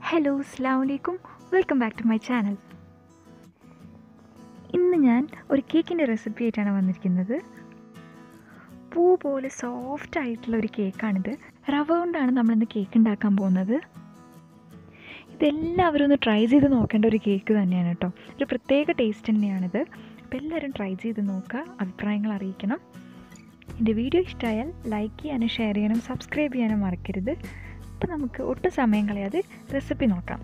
hello അസ്സാം വലൈക്കും welcome back to my channel ഇന്ന് ഞാൻ ഒരു കേക്കിൻ്റെ റെസിപ്പി ആയിട്ടാണ് വന്നിരിക്കുന്നത് പൂ പോലെ സോഫ്റ്റ് ആയിട്ടുള്ള ഒരു കേക്കാണിത് റവ കൊണ്ടാണ് നമ്മളിന്ന് കേക്ക് ഉണ്ടാക്കാൻ പോകുന്നത് ഇതെല്ലാവരും ഒന്ന് ട്രൈ ചെയ്ത് നോക്കേണ്ട ഒരു കേക്ക് തന്നെയാണ് കേട്ടോ ഒരു പ്രത്യേക ടേസ്റ്റ് തന്നെയാണിത് അപ്പോൾ എല്ലാവരും ട്രൈ ചെയ്ത് നോക്കുക അഭിപ്രായങ്ങൾ അറിയിക്കണം എൻ്റെ വീഡിയോ ഇഷ്ടമായാൽ ലൈക്ക് ചെയ്യാനും ഷെയർ ചെയ്യാനും സബ്സ്ക്രൈബ് ചെയ്യാനും മറക്കരുത് അപ്പോൾ നമുക്ക് ഒട്ടും സമയം കളയാതെ റെസിപ്പി നോക്കാം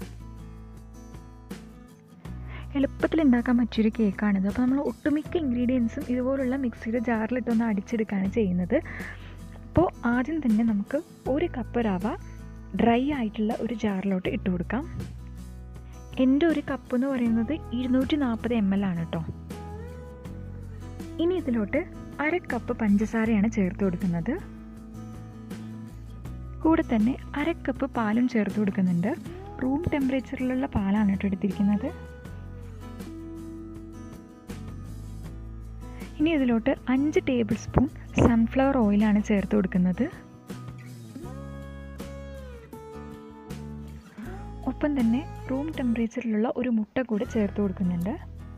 എളുപ്പത്തിൽ ഉണ്ടാക്കാൻ പറ്റിയൊരു കേക്കാണിത് അപ്പോൾ നമ്മൾ ഒട്ടുമിക്ക ഇൻഗ്രീഡിയൻസും ഇതുപോലുള്ള മിക്സിയുടെ ജാറിലിട്ടൊന്ന് അടിച്ചെടുക്കുകയാണ് ചെയ്യുന്നത് അപ്പോൾ ആദ്യം തന്നെ നമുക്ക് ഒരു കപ്പ് റവ ഡ്രൈ ആയിട്ടുള്ള ഒരു ജാറിലോട്ട് ഇട്ട് കൊടുക്കാം എൻ്റെ ഒരു കപ്പ് എന്ന് പറയുന്നത് ഇരുന്നൂറ്റി നാൽപ്പത് എം എൽ ആണ് കേട്ടോ ഇനി ഇതിലോട്ട് അര കപ്പ് പഞ്ചസാരയാണ് ചേർത്ത് കൊടുക്കുന്നത് കൂടെ തന്നെ അര കപ്പ് പാലും ചേർത്ത് കൊടുക്കുന്നുണ്ട് റൂം ടെമ്പറേച്ചറിലുള്ള പാലാണ് കേട്ടോ എടുത്തിരിക്കുന്നത് ഇനി ഇതിലോട്ട് അഞ്ച് ടേബിൾ സ്പൂൺ സൺഫ്ലവർ ഓയിലാണ് ചേർത്ത് കൊടുക്കുന്നത് ഒപ്പം തന്നെ റൂം ടെമ്പറേച്ചറിലുള്ള ഒരു മുട്ട കൂടെ ചേർത്ത് കൊടുക്കുന്നുണ്ട്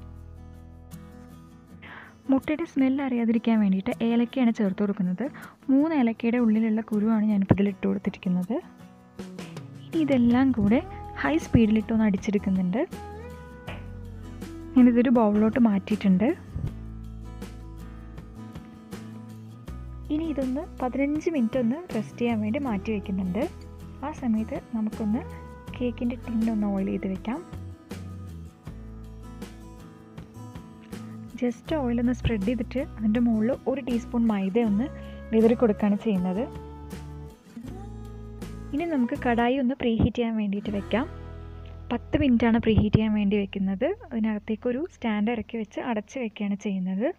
മുട്ടയുടെ സ്മെല്ല് അറിയാതിരിക്കാൻ വേണ്ടിയിട്ട് ഏലക്കയാണ് ചേർത്ത് കൊടുക്കുന്നത് മൂന്ന് ഏലക്കയുടെ ഉള്ളിലുള്ള കുരുവാണ് ഞാനിപ്പോൾ ഇതിൽ ഇട്ട് കൊടുത്തിരിക്കുന്നത് ഇനി ഇതെല്ലാം കൂടെ ഹൈ സ്പീഡിലിട്ടൊന്ന് അടിച്ചെടുക്കുന്നുണ്ട് ഞാനിതൊരു ബൗളിലോട്ട് മാറ്റിയിട്ടുണ്ട് ഇനി ഇതൊന്ന് പതിനഞ്ച് മിനിറ്റ് ഒന്ന് റെസ്റ്റ് ചെയ്യാൻ വേണ്ടി മാറ്റി വയ്ക്കുന്നുണ്ട് ആ സമയത്ത് നമുക്കൊന്ന് കേക്കിൻ്റെ ടിന്നൊന്ന് ഓയിൽ ചെയ്ത് വെക്കാം ജസ്റ്റ് ഓയിലൊന്ന് സ്പ്രെഡ് ചെയ്തിട്ട് അതിൻ്റെ മുകളിൽ ഒരു ടീസ്പൂൺ മൈദ ഒന്ന് വിതറി കൊടുക്കുകയാണ് ചെയ്യുന്നത് ഇനി നമുക്ക് കടായി ഒന്ന് പ്രീ ഹീറ്റ് ചെയ്യാൻ വേണ്ടിയിട്ട് വെക്കാം പത്ത് മിനിറ്റാണ് പ്രീ ഹീറ്റ് ചെയ്യാൻ വേണ്ടി വെക്കുന്നത് അതിനകത്തേക്കൊരു സ്റ്റാൻഡ് ഇറക്കി വെച്ച് അടച്ച് വെക്കുകയാണ് ചെയ്യുന്നത്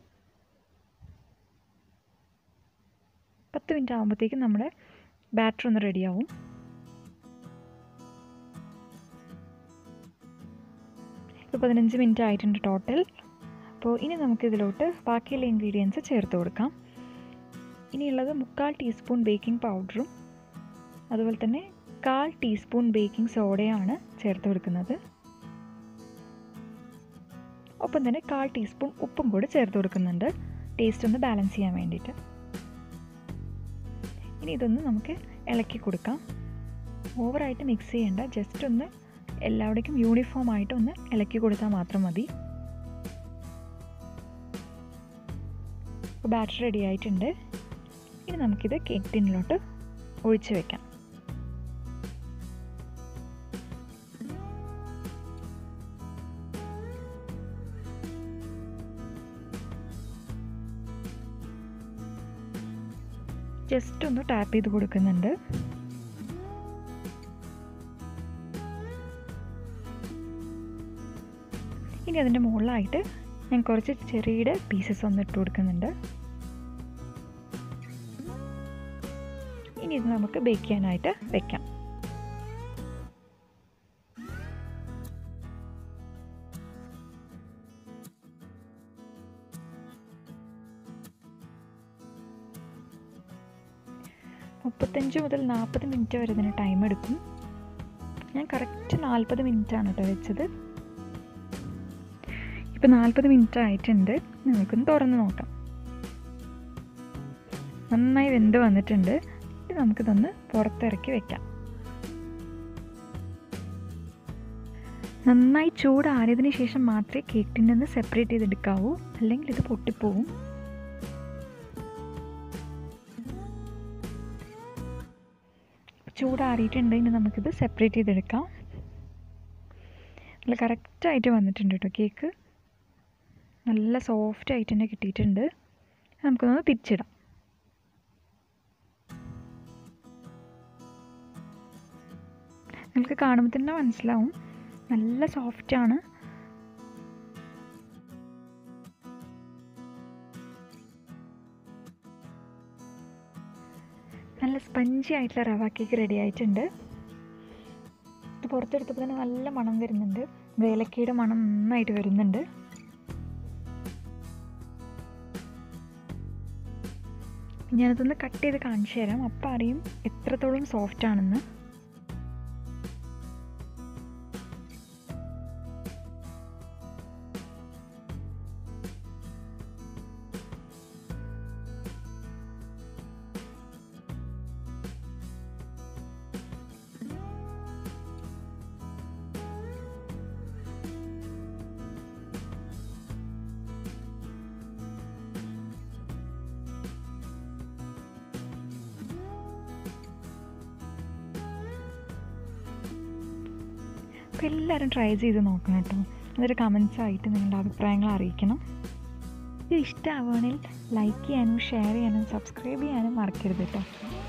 പത്ത് മിനിറ്റ് ആകുമ്പോഴത്തേക്കും നമ്മുടെ ബാറ്റർ ഒന്ന് റെഡിയാവും ഇപ്പോൾ പതിനഞ്ച് മിനിറ്റ് ആയിട്ടുണ്ട് ടോട്ടൽ അപ്പോൾ ഇനി നമുക്കിതിലോട്ട് ബാക്കിയുള്ള ഇൻഗ്രീഡിയൻസ് ചേർത്ത് കൊടുക്കാം ഇനിയുള്ളത് മുക്കാൽ ടീസ്പൂൺ ബേക്കിംഗ് പൗഡറും അതുപോലെ തന്നെ കാൽ ടീസ്പൂൺ ബേക്കിംഗ് സോഡയാണ് ചേർത്ത് കൊടുക്കുന്നത് ഒപ്പം തന്നെ കാൽ ടീസ്പൂൺ ഉപ്പും കൂടി ചേർത്ത് കൊടുക്കുന്നുണ്ട് ടേസ്റ്റ് ഒന്ന് ബാലൻസ് ചെയ്യാൻ വേണ്ടിയിട്ട് ഇനി ഇതൊന്ന് നമുക്ക് ഇളക്കി കൊടുക്കാം ഓവറായിട്ട് മിക്സ് ചെയ്യേണ്ട ജസ്റ്റ് ഒന്ന് എല്ലാവിടേക്കും യൂണിഫോം ആയിട്ട് ഒന്ന് ഇളക്കി കൊടുത്താൽ മാത്രം മതി അപ്പോൾ ബാറ്റർ റെഡി ആയിട്ടുണ്ട് ഇനി നമുക്കിത് കേക്ക് ടിന്നിലോട്ട് ഒഴിച്ച് വെക്കാം ജസ്റ്റ് ഒന്ന് ടാപ്പ് ചെയ്ത് കൊടുക്കുന്നുണ്ട് ഇനി അതിൻ്റെ മുകളിലായിട്ട് ഞാൻ കുറച്ച് ചെറിയുടെ പീസസ് ഒന്ന് ഇട്ട് കൊടുക്കുന്നുണ്ട് ഇനി ഇത് നമുക്ക് ബേക്ക് ചെയ്യാനായിട്ട് വെക്കാം മുപ്പത്തഞ്ച് മുതൽ നാൽപ്പത് മിനിറ്റ് വരെ ഇതിന് ടൈം എടുക്കും ഞാൻ കറക്റ്റ് നാൽപ്പത് മിനിറ്റാണ് കേട്ടോ വെച്ചത് ഇപ്പോൾ നാൽപ്പത് മിനിറ്റ് ആയിട്ടുണ്ട് നമുക്കൊന്ന് തുറന്ന് നോക്കാം നന്നായി വെന്ത് വന്നിട്ടുണ്ട് നമുക്കിതൊന്ന് പുറത്തിറക്കി വെക്കാം നന്നായി ചൂടാറിയതിന് ശേഷം മാത്രമേ കേക്ക് ടിന്നിൽ നിന്ന് സെപ്പറേറ്റ് ചെയ്തെടുക്കാവൂ അല്ലെങ്കിൽ ഇത് പൊട്ടിപ്പോവും ചൂടാറിയിട്ടുണ്ട് ഇനി നമുക്കിത് സെപ്പറേറ്റ് ചെയ്തെടുക്കാം നല്ല കറക്റ്റായിട്ട് വന്നിട്ടുണ്ട് കേട്ടോ കേക്ക് നല്ല സോഫ്റ്റ് ആയിട്ട് തന്നെ കിട്ടിയിട്ടുണ്ട് നമുക്കൊന്ന് തിരിച്ചിടാം നിങ്ങൾക്ക് കാണുമ്പോൾ തന്നെ മനസ്സിലാവും നല്ല സോഫ്റ്റാണ് നല്ല സ്പഞ്ചി ആയിട്ടുള്ള റവ കേക്ക് റെഡി ആയിട്ടുണ്ട് ഇത് പുറത്തെടുത്തപ്പോൾ തന്നെ നല്ല മണം വരുന്നുണ്ട് വേലക്കയുടെ മണം നന്നായിട്ട് വരുന്നുണ്ട് ഞാനതൊന്ന് കട്ട് ചെയ്ത് കാണിച്ചു തരാം അപ്പം അറിയും എത്രത്തോളം സോഫ്റ്റ് ആണെന്ന് അപ്പോൾ എല്ലാവരും ട്രൈ ചെയ്ത് നോക്കണം കേട്ടോ എന്നിട്ട് കമൻസ് ആയിട്ട് നിങ്ങളുടെ അഭിപ്രായങ്ങൾ അറിയിക്കണം ഇത് ഇഷ്ടമാവുകയാണെങ്കിൽ ലൈക്ക് ചെയ്യാനും ഷെയർ ചെയ്യാനും സബ്സ്ക്രൈബ് ചെയ്യാനും മറക്കരുത് കേട്ടോ